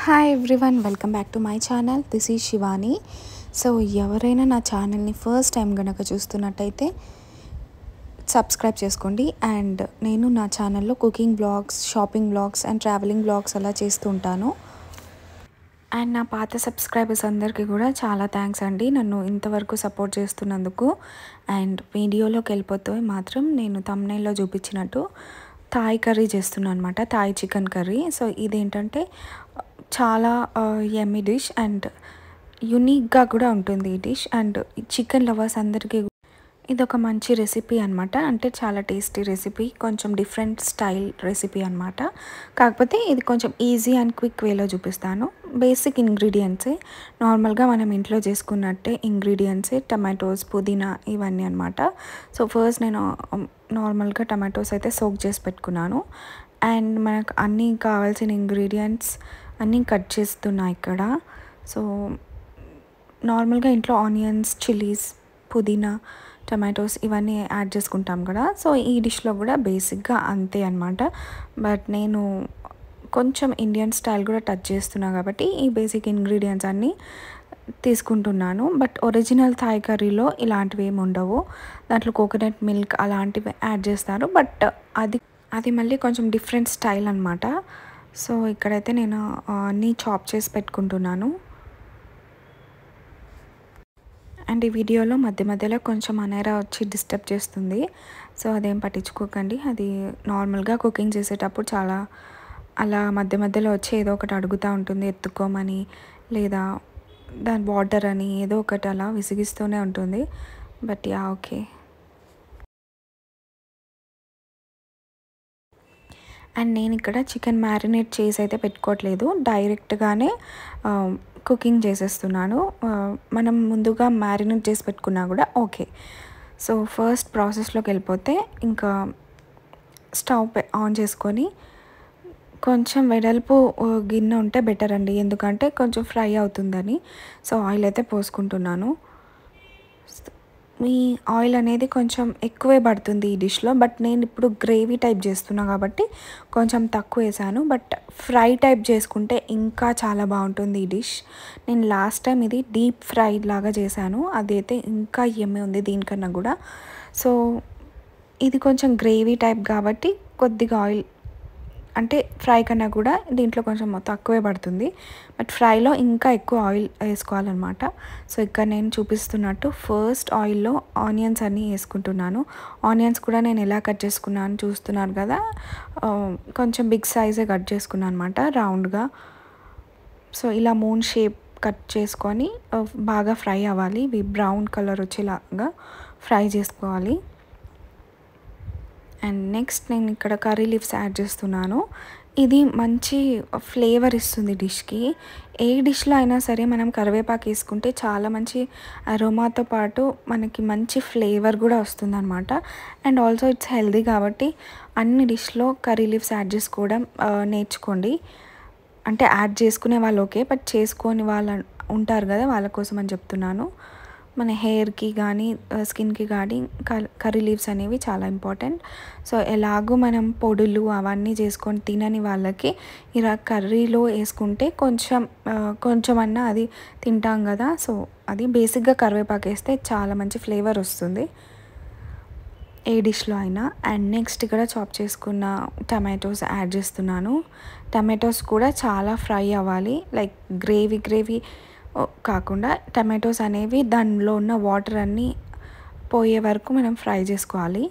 hi everyone welcome back to my channel this is Shivani so ఎవరైనా నా ఛానల్ని first time కనుక చూస్తున్నట్టయితే సబ్స్క్రైబ్ చేసుకోండి అండ్ నేను నా ఛానల్లో cooking blogs shopping blogs and travelling blogs అలా చేస్తూ ఉంటాను అండ్ నా పాత సబ్స్క్రైబర్స్ అందరికీ కూడా చాలా థ్యాంక్స్ అండి నన్ను ఇంతవరకు సపోర్ట్ చేస్తున్నందుకు అండ్ వీడియోలోకి వెళ్ళిపోతే మాత్రం నేను తమ్నైల్లో చూపించినట్టు థాయ్ కర్రీ చేస్తున్నాను అనమాట థాయ్ చికెన్ కర్రీ సో ఇదేంటంటే చాలా ఎమ్మీ డిష్ అండ్ యునిక్గా కూడా ఉంటుంది ఈ డిష్ అండ్ చికెన్ లవర్స్ అందరికీ ఇది ఒక మంచి రెసిపీ అనమాట అంటే చాలా టేస్టీ రెసిపీ కొంచెం డిఫరెంట్ స్టైల్ రెసిపీ అనమాట కాకపోతే ఇది కొంచెం ఈజీ అండ్ క్విక్ వేలో చూపిస్తాను బేసిక్ ఇంగ్రీడియంట్సే నార్మల్గా మనం ఇంట్లో చేసుకున్నట్టే ఇంగ్రీడియంట్సే టమాటోస్ పుదీనా ఇవన్నీ అనమాట సో ఫస్ట్ నేను నార్మల్గా టమాటోస్ అయితే సోక్ చేసి పెట్టుకున్నాను అండ్ మనకు అన్నీ కావాల్సిన ఇంగ్రీడియంట్స్ అన్నీ కట్ చేస్తున్నా ఇక్కడ సో నార్మల్గా ఇంట్లో ఆనియన్స్ చిల్లీస్ పుదీనా టమాటోస్ ఇవన్నీ యాడ్ చేసుకుంటాం కదా సో ఈ డిష్లో కూడా బేసిక్గా అంతే అనమాట బట్ నేను కొంచెం ఇండియన్ స్టైల్ కూడా టచ్ చేస్తున్నా కాబట్టి ఈ బేసిక్ ఇంగ్రీడియంట్స్ అన్నీ తీసుకుంటున్నాను బట్ ఒరిజినల్ థాయ్ కర్రీలో ఇలాంటివి ఏమి ఉండవు దాంట్లో కోకోనట్ మిల్క్ అలాంటివి యాడ్ చేస్తారు బట్ అది అది మళ్ళీ కొంచెం డిఫరెంట్ స్టైల్ అనమాట సో ఇక్కడైతే నేను అన్నీ చాప్ చేసి పెట్టుకుంటున్నాను అండ్ ఈ వీడియోలో మధ్య మధ్యలో కొంచెం అనేరా వచ్చి డిస్టర్బ్ చేస్తుంది సో అదేం పట్టించుకోకండి అది నార్మల్గా కుకింగ్ చేసేటప్పుడు చాలా అలా మధ్య మధ్యలో వచ్చి ఏదో ఒకటి అడుగుతూ ఉంటుంది ఎత్తుకోమని లేదా దాని వాటర్ అని ఏదో ఒకటి అలా విసిగిస్తూనే ఉంటుంది బట్ యా ఓకే అండ్ నేను ఇక్కడ చికెన్ మ్యారినేట్ చేసి అయితే పెట్టుకోవట్లేదు డైరెక్ట్గానే కుకింగ్ చేసేస్తున్నాను మనం ముందుగా మ్యారినేట్ చేసి పెట్టుకున్నా కూడా ఓకే సో ఫస్ట్ ప్రాసెస్లోకి వెళ్ళిపోతే ఇంకా స్టవ్ ఆన్ చేసుకొని కొంచెం వెడల్పు గిన్నె ఉంటే బెటర్ అండి ఎందుకంటే కొంచెం ఫ్రై అవుతుందని సో ఆయిల్ అయితే పోసుకుంటున్నాను మీ ఆయిల్ అనేది కొంచెం ఎక్కువే పడుతుంది ఈ డిష్లో బట్ నేను ఇప్పుడు గ్రేవీ టైప్ చేస్తున్నా కాబట్టి కొంచెం తక్కువ వేసాను బట్ ఫ్రై టైప్ చేసుకుంటే ఇంకా చాలా బాగుంటుంది ఈ డిష్ నేను లాస్ట్ టైం ఇది డీప్ ఫ్రై లాగా చేశాను అదైతే ఇంకా ఎమ్మె ఉంది దీనికన్నా కూడా సో ఇది కొంచెం గ్రేవీ టైప్ కాబట్టి కొద్దిగా ఆయిల్ అంటే ఫ్రై కన్నా కూడా దీంట్లో కొంచెం తక్కువే పడుతుంది బట్ ఫ్రైలో ఇంకా ఎక్కువ ఆయిల్ వేసుకోవాలన్నమాట సో ఇక్కడ నేను చూపిస్తున్నట్టు ఫస్ట్ ఆయిల్లో ఆనియన్స్ అన్నీ వేసుకుంటున్నాను ఆనియన్స్ కూడా నేను ఎలా కట్ చేసుకున్నాను చూస్తున్నారు కదా కొంచెం బిగ్ సైజే కట్ చేసుకున్నాను అనమాట రౌండ్గా సో ఇలా మూన్ షేప్ కట్ చేసుకొని బాగా ఫ్రై అవ్వాలి ఇవి బ్రౌన్ కలర్ వచ్చేలాగా ఫ్రై చేసుకోవాలి అండ్ నెక్స్ట్ నేను ఇక్కడ కర్రీ లీవ్స్ యాడ్ చేస్తున్నాను ఇది మంచి ఫ్లేవర్ ఇస్తుంది డిష్కి ఏ డిష్లో అయినా సరే మనం కరివేపాకు వేసుకుంటే చాలా మంచి అరోమాతో పాటు మనకి మంచి ఫ్లేవర్ కూడా వస్తుంది అనమాట అండ్ ఆల్సో ఇట్స్ హెల్దీ కాబట్టి అన్ని డిష్లో కర్రీ లీవ్స్ యాడ్ చేసుకోవడం నేర్చుకోండి అంటే యాడ్ చేసుకునే వాళ్ళు ఓకే బట్ చేసుకొని వాళ్ళ ఉంటారు కదా వాళ్ళ కోసం అని చెప్తున్నాను మన హెయిర్కి కానీ స్కిన్కి కానీ కర్రీ లీవ్స్ అనేవి చాలా ఇంపార్టెంట్ సో ఎలాగో మనం పొడులు అవన్నీ చేసుకొని తినని వాళ్ళకి ఇలా కర్రీలో వేసుకుంటే కొంచెం కొంచెం అన్నా అది తింటాం కదా సో అది బేసిక్గా కరివేపాకు వేస్తే చాలా మంచి ఫ్లేవర్ వస్తుంది ఏ డిష్లో అయినా అండ్ నెక్స్ట్ ఇక్కడ చాప్ చేసుకున్న టమాటోస్ యాడ్ చేస్తున్నాను టమాటోస్ కూడా చాలా ఫ్రై అవ్వాలి లైక్ గ్రేవీ గ్రేవీ కాకుండా టమాటోస్ అనేవి దానిలో ఉన్న వాటర్ అన్నీ పోయే వరకు మనం ఫ్రై చేసుకోవాలి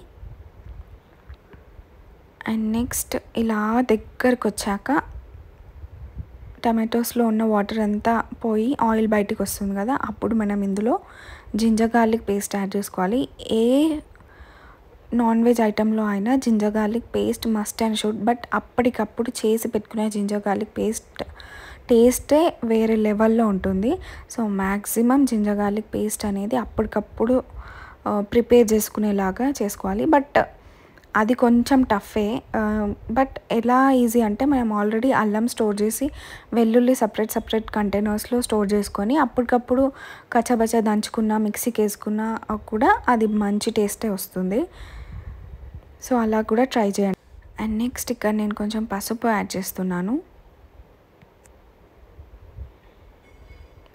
అండ్ నెక్స్ట్ ఇలా దగ్గరకు వచ్చాక టమాటోస్లో ఉన్న వాటర్ అంతా పోయి ఆయిల్ బయటికి వస్తుంది కదా అప్పుడు మనం ఇందులో జింజర్ గార్లిక్ పేస్ట్ యాడ్ చేసుకోవాలి ఏ నాన్ వెజ్ ఐటెంలో అయినా ginger garlic paste must and should but అప్పటికప్పుడు చేసి పెట్టుకునే జింజర్ గార్లిక్ పేస్ట్ టేస్టే వేరే లెవెల్లో ఉంటుంది so maximum ginger garlic paste అనేది అప్పటికప్పుడు ప్రిపేర్ చేసుకునేలాగా చేసుకోవాలి బట్ అది కొంచెం టఫే బట్ ఎలా ఈజీ అంటే మనం ఆల్రెడీ అల్లం స్టోర్ చేసి వెల్లుల్లి సపరేట్ సపరేట్ కంటైనర్స్లో స్టోర్ చేసుకొని అప్పటికప్పుడు కచ్చబచ్చ దంచుకున్న మిక్సీకి వేసుకున్న కూడా అది మంచి టేస్టే వస్తుంది సో అలా కూడా ట్రై చేయండి అండ్ నెక్స్ట్ ఇక్కడ నేను కొంచెం పసుపు యాడ్ చేస్తున్నాను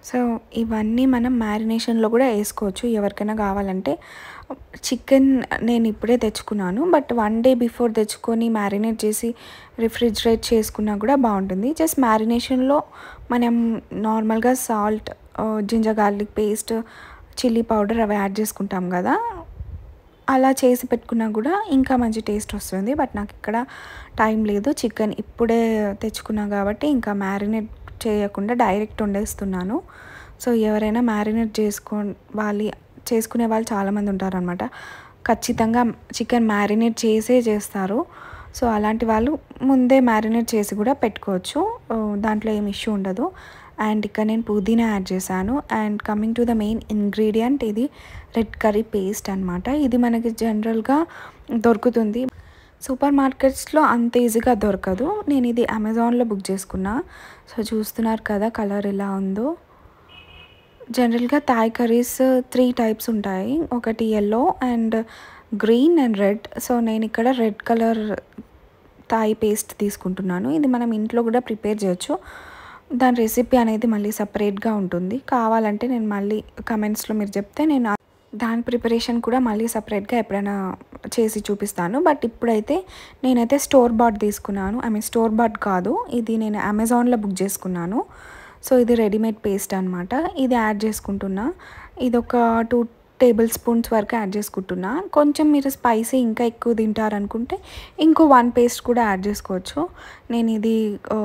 సో ఇవన్నీ మనం మ్యారినేషన్లో కూడా వేసుకోవచ్చు ఎవరికైనా కావాలంటే చికెన్ నేను ఇప్పుడే తెచ్చుకున్నాను బట్ వన్ డే బిఫోర్ తెచ్చుకొని మ్యారినేట్ చేసి రిఫ్రిజిరేట్ చేసుకున్నా కూడా బాగుంటుంది జస్ట్ మ్యారినేషన్లో మనం నార్మల్గా salt ginger garlic paste chilli powder అవి యాడ్ చేసుకుంటాం కదా అలా చేసి పెట్టుకున్నా కూడా ఇంకా మంచి టేస్ట్ వస్తుంది బట్ నాకు ఇక్కడ టైం లేదు చికెన్ ఇప్పుడే తెచ్చుకున్నా కాబట్టి ఇంకా మ్యారినేట్ చేయకుండా డైరెక్ట్ వండేస్తున్నాను సో ఎవరైనా మ్యారినేట్ చేసుకోవాలి చేసుకునే వాళ్ళు చాలామంది ఉంటారనమాట ఖచ్చితంగా చికెన్ మ్యారినేట్ చేసే చేస్తారు సో అలాంటి వాళ్ళు ముందే మ్యారినేట్ చేసి కూడా పెట్టుకోవచ్చు దాంట్లో ఏం ఇష్యూ ఉండదు అండ్ ఇక్కడ నేను పుదీనా యాడ్ చేశాను and coming to the main ingredient ఇది రెడ్ కర్రీ పేస్ట్ అనమాట ఇది మనకి జనరల్గా దొరుకుతుంది సూపర్ మార్కెట్స్లో అంత ఈజీగా దొరకదు నేను ఇది అమెజాన్లో బుక్ చేసుకున్నా సో చూస్తున్నారు కదా కలర్ ఎలా ఉందో జనరల్గా థాయ్ కర్రీస్ త్రీ టైప్స్ ఉంటాయి ఒకటి yellow and green and red so నేను ఇక్కడ రెడ్ కలర్ థాయ్ పేస్ట్ తీసుకుంటున్నాను ఇది మనం ఇంట్లో కూడా ప్రిపేర్ చేయొచ్చు దాని రెసిపీ అనేది మళ్ళీ సపరేట్గా ఉంటుంది కావాలంటే నేను మళ్ళీ కమెంట్స్లో మీరు చెప్తే నేను దాని ప్రిపరేషన్ కూడా మళ్ళీ సపరేట్గా ఎప్పుడైనా చేసి చూపిస్తాను బట్ ఇప్పుడైతే నేనైతే స్టోర్ బాట్ తీసుకున్నాను ఐ మీన్ స్టోర్ బాట్ కాదు ఇది నేను అమెజాన్లో బుక్ చేసుకున్నాను సో ఇది రెడీమేడ్ పేస్ట్ అనమాట ఇది యాడ్ చేసుకుంటున్నా ఇది ఒక టూ టేబుల్ స్పూన్స్ వరకు యాడ్ చేసుకుంటున్నా కొంచెం మీరు స్పైసీ ఇంకా ఎక్కువ తింటారనుకుంటే ఇంకో వన్ పేస్ట్ కూడా యాడ్ చేసుకోవచ్చు నేను ఇది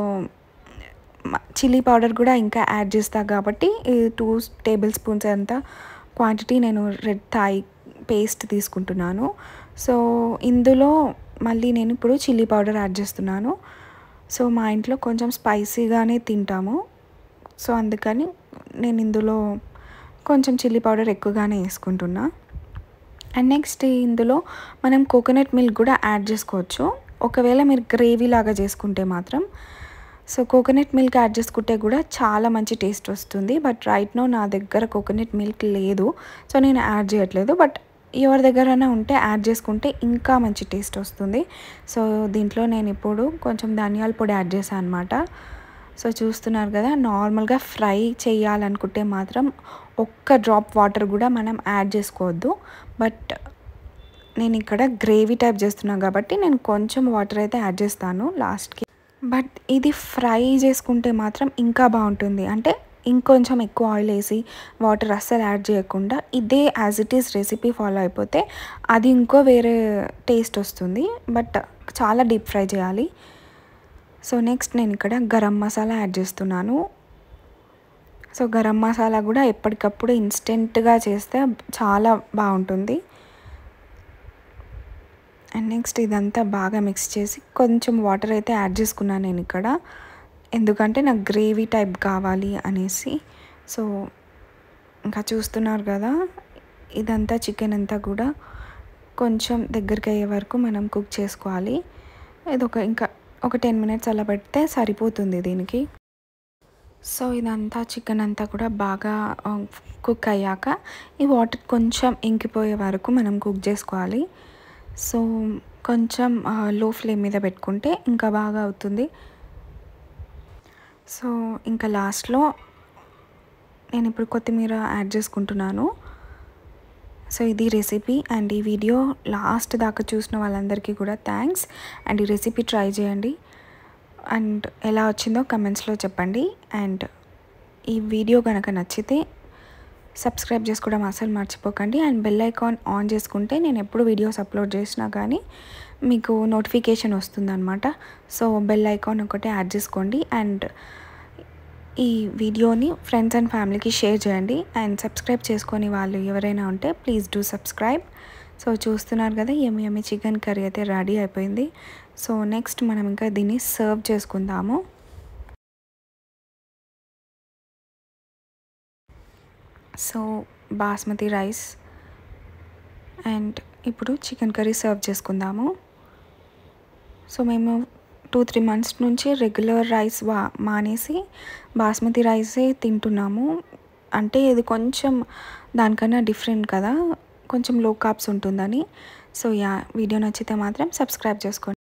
చిల్లీ పౌడర్ కూడా ఇంకా యాడ్ చేస్తా కాబట్టి టూ టేబుల్ స్పూన్స్ అంత క్వాంటిటీ నేను రెడ్ థాయ్ పేస్ట్ తీసుకుంటున్నాను సో ఇందులో మళ్ళీ నేను ఇప్పుడు చిల్లీ పౌడర్ యాడ్ చేస్తున్నాను సో మా ఇంట్లో కొంచెం స్పైసీగానే తింటాము సో అందుకని నేను ఇందులో కొంచెం చిల్లీ పౌడర్ ఎక్కువగానే వేసుకుంటున్నా అండ్ నెక్స్ట్ ఇందులో మనం కోకోనట్ మిల్క్ కూడా యాడ్ చేసుకోవచ్చు ఒకవేళ మీరు గ్రేవీ లాగా చేసుకుంటే మాత్రం సో కోకోనట్ మిల్క్ యాడ్ చేసుకుంటే కూడా చాలా మంచి టేస్ట్ వస్తుంది బట్ రైట్ నో నా దగ్గర కోకోనట్ మిల్క్ లేదు సో నేను యాడ్ చేయట్లేదు బట్ ఎవరి దగ్గరైనా ఉంటే యాడ్ చేసుకుంటే ఇంకా మంచి టేస్ట్ వస్తుంది సో దీంట్లో నేను ఇప్పుడు కొంచెం ధనియాల పొడి యాడ్ చేశాను అనమాట సో చూస్తున్నారు కదా నార్మల్గా ఫ్రై చేయాలనుకుంటే మాత్రం ఒక్క డ్రాప్ వాటర్ కూడా మనం యాడ్ చేసుకోవద్దు బట్ నేను ఇక్కడ గ్రేవీ టైప్ చేస్తున్నాను కాబట్టి నేను కొంచెం వాటర్ అయితే యాడ్ చేస్తాను లాస్ట్కి బట్ ఇది ఫ్రై చేసుకుంటే మాత్రం ఇంకా బాగుంటుంది అంటే ఇంకొంచెం ఎక్కువ ఆయిల్ వేసి వాటర్ అస్సలు యాడ్ చేయకుండా ఇదే as it is recipe follow అయిపోతే అది ఇంకో వేరే టేస్ట్ వస్తుంది బట్ చాలా డీప్ ఫ్రై చేయాలి సో నెక్స్ట్ నేను ఇక్కడ గరం మసాలా యాడ్ చేస్తున్నాను సో గరం మసాలా కూడా ఎప్పటికప్పుడు ఇన్స్టెంట్గా చేస్తే చాలా బాగుంటుంది అండ్ నెక్స్ట్ ఇదంతా బాగా మిక్స్ చేసి కొంచెం వాటర్ అయితే యాడ్ చేసుకున్నాను నేను ఇక్కడ ఎందుకంటే నాకు గ్రేవీ టైప్ కావాలి అనేసి సో ఇంకా చూస్తున్నారు కదా ఇదంతా చికెన్ అంతా కూడా కొంచెం దగ్గరికి అయ్యే వరకు మనం కుక్ చేసుకోవాలి ఇది ఒక ఇంకా ఒక టెన్ మినిట్స్ అలా పెడితే సరిపోతుంది దీనికి సో ఇదంతా చికెన్ అంతా కూడా బాగా కుక్ అయ్యాక ఈ వాటర్ కొంచెం ఇంకిపోయే వరకు మనం కుక్ చేసుకోవాలి సో కొంచెం లో ఫ్లేమ్ మీద పెట్టుకుంటే ఇంకా బాగా అవుతుంది సో ఇంకా లాస్ట్లో నేను ఇప్పుడు కొత్తిమీర యాడ్ చేసుకుంటున్నాను సో ఇది రెసిపీ అండ్ ఈ వీడియో లాస్ట్ దాకా చూసిన వాళ్ళందరికీ కూడా థ్యాంక్స్ అండ్ ఈ రెసిపీ ట్రై చేయండి అండ్ ఎలా వచ్చిందో కమెంట్స్లో చెప్పండి అండ్ ఈ వీడియో కనుక నచ్చితే సబ్స్క్రైబ్ చేసుకోవడం అసలు మర్చిపోకండి అండ్ బెల్ ఐకాన్ ఆన్ చేసుకుంటే నేను ఎప్పుడు వీడియోస్ అప్లోడ్ చేసినా కానీ మీకు నోటిఫికేషన్ వస్తుందన్నమాట సో బెల్ ఐకాన్ ఒకటే యాడ్ చేసుకోండి అండ్ ఈ వీడియోని ఫ్రెండ్స్ అండ్ ఫ్యామిలీకి షేర్ చేయండి అండ్ సబ్స్క్రైబ్ చేసుకొని వాళ్ళు ఎవరైనా ఉంటే ప్లీజ్ డూ సబ్స్క్రైబ్ సో చూస్తున్నారు కదా ఎమ్మి ఎమ్మి చికెన్ కర్రీ అయితే రెడీ అయిపోయింది సో నెక్స్ట్ మనం ఇంకా దీన్ని సర్వ్ చేసుకుందాము సో బాస్మతి రైస్ అండ్ ఇప్పుడు చికెన్ కర్రీ సర్వ్ చేసుకుందాము సో మేము టూ త్రీ మంత్స్ నుంచి రెగ్యులర్ రైస్ వా మానేసి బాస్మతి రైసే తింటున్నాము అంటే ఇది కొంచెం దానికన్నా డిఫరెంట్ కదా కొంచెం లో కాప్స్ ఉంటుందని సో యా వీడియో నచ్చితే మాత్రం సబ్స్క్రైబ్ చేసుకోండి